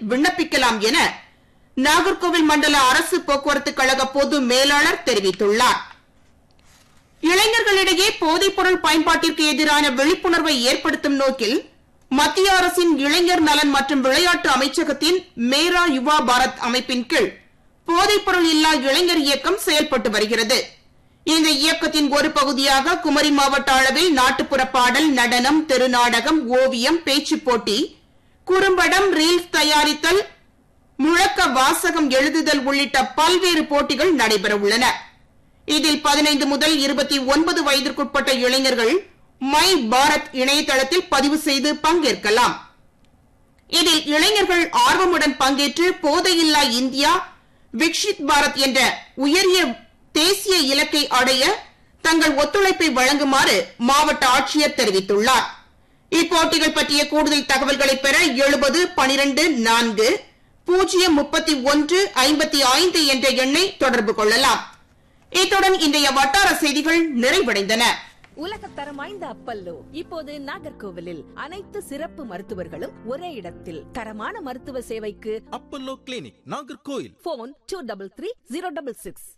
விண்ணப்பிக்கலாம் என நாகர்கோவில் மண்டல அரசு போக்குவரத்து கழக பொது மேலாளர் தெரிவித்துள்ளார் இளைஞர்களிடையே போதைப்பொருள் பயன்பாட்டிற்கு எதிரான விழிப்புணர்வை ஏற்படுத்தும் நோக்கில் மத்திய அரசின் இளைஞர் நலன் மற்றும் விளையாட்டு அமைச்சகத்தின் மேரா யுவா பாரத் அமைப்பின் கீழ் போதைப்பொருள் இல்லா இளைஞர் இயக்கம் செயல்பட்டு வருகிறது இந்த இயக்கத்தின் ஒரு பகுதியாக குமரி மாவட்ட அளவில் நாட்டுப்புற பாடல் நடனம் தெருநாடகம் ஓவியம் பேச்சுப் போட்டி குறும்படம் ரீல்ஸ் தயாரித்தல் முழக்க வாசகம் எழுதுதல் உள்ளிட்ட பல்வேறு போட்டிகள் நடைபெற உள்ளன இதில் பதினைந்து முதல் இருபத்தி ஒன்பது வயதிற்குட்பட்ட இளைஞர்கள் மை பாரத் இணையதளத்தில் பதிவு செய்து பங்கேற்கலாம் இதில் இளைஞர்கள் ஆர்வமுடன் பங்கேற்று போதையில்லா இந்தியா விக்ஷித் பாரத் என்ற உயரிய தேசிய இலக்கை அடைய தங்கள் ஒத்துழைப்பை வழங்குமாறு மாவட்ட ஆட்சியர் தெரிவித்துள்ளார் இப்போட்டிகள் பற்றிய கூடுதல் தகவல்களை பெற எழுபது பனிரெண்டு நான்கு பூஜ்ஜியம் முப்பத்தி ஒன்று ஐம்பத்தி ஐந்து என்ற எண்ணை தொடர்பு கொள்ளலாம் இத்துடன் இன்றைய வட்டார செய்திகள் நிறைவடைந்தன உலகத்தரம் வாய்ந்த அப்பல்லோ இப்போது நாகர்கோவிலில் அனைத்து சிறப்பு மருத்துவர்களும் ஒரே இடத்தில் தரமான மருத்துவ சேவைக்கு Apollo clinic Nagercoil phone two double three zero double six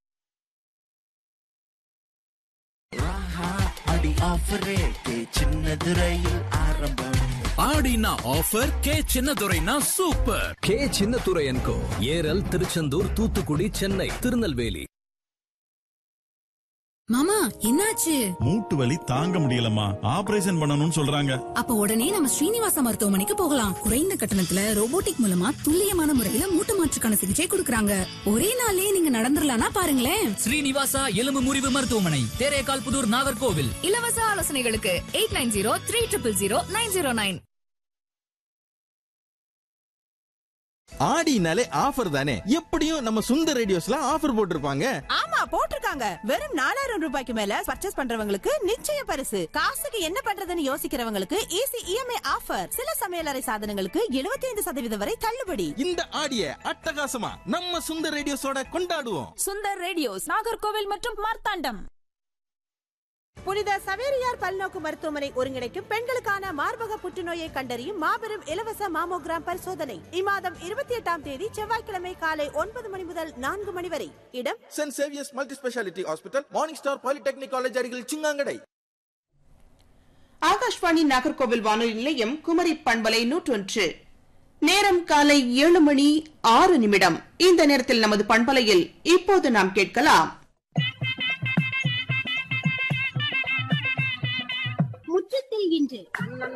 அடி ஆஃபர் ரேட்டு சின்னது ரயில் ஆரம்பம் ஆடினா ஆஃபர் கே சின்னதுரைனா சூப்பர் கே சின்னத்துரை என்கோ ஏரல் திருச்செந்தூர் தூத்துக்குடி சென்னை திருநெல்வேலி மாமா என்னாச்சு மூட்டு வலி தாங்க முடியலம்மா ஆபரேஷன் பண்ணணும்னு சொல்றாங்க அப்ப உடனே நம்ம ஸ்ரீனிவாசா மருத்துவமனைக்கு போகலாம் குறைந்த கட்டணத்துல ரோபோட்டிக் மூலமா துல்லியமான முறையில மூட்டு மாற்றுக்கான சிகிச்சை கொடுக்கறாங்க ஒரே நாள்லயே நீங்க நடந்துடலாம்னா பாருங்களேன் ஸ்ரீனிவாசா எலும்பு முறிவு மருத்துவமனை தேரேகால் புதூர் நாகர்கோவில் இலவச ஆலோசனைகளுக்கு eight nine zero three triple zero nine zero nine ஆடினாலே ஆஃபர் தானே எப்படியும் நம்ம சுந்தர் ரேடியோஸ்ல ஆஃபர் போட்டிருப்பாங்க ஆமா போட்டிருக்காங்க வெறும் நாலாயிரம் ரூபாய்க்கு மேல பர்ச்சேஸ் பண்றவங்களுக்கு நிச்சய பரிசு காசுக்கு என்ன பண்றதுன்னு யோசிக்கிறவங்களுக்கு ஈஸி இஎம்ஐ ஆஃபர் சில சமையலறை சாதனங்களுக்கு 75% சதவீதம் வரை தள்ளுபடி இந்த ஆடிய அட்டகாசமா நம்ம சுந்தர் ரேடியோஸோட கொண்டாடுவோம் சுந்தர் ரேடியோஸ் நாகர்கோவில் மற்றும் மார்த்தாண்டம் புனித சவேரியார் பல்நோக்கு மருத்துவமனை ஒருங்கிணைக்கும் பெண்களுக்கான மார்பக புற்றுநோயை கண்டறியும் மாபெரும் இலவச மாமோகிராம் பரிசோதனை இம்மாதம் இருபத்தி எட்டாம் தேதி செவ்வாய்க்கிழமை காலை ஒன்பது மணி முதல் நான்கு மணி வரை இடம் Saint Xavier's multi speciality hospital morning star polytechnic college அருகில் சிங்காங்கடை ஆகாஷ்வாணி நாகர்கோவில் வானொலி நிலையம் குமரி பண்பலை நூற்றொன்று நேரம் காலை ஏழு மணி ஆறு நிமிடம் இந்த நேரத்தில் நமது பண்பலையில் இப்போது நாம் கேட்கலாம் முற்றத்தில் இன்று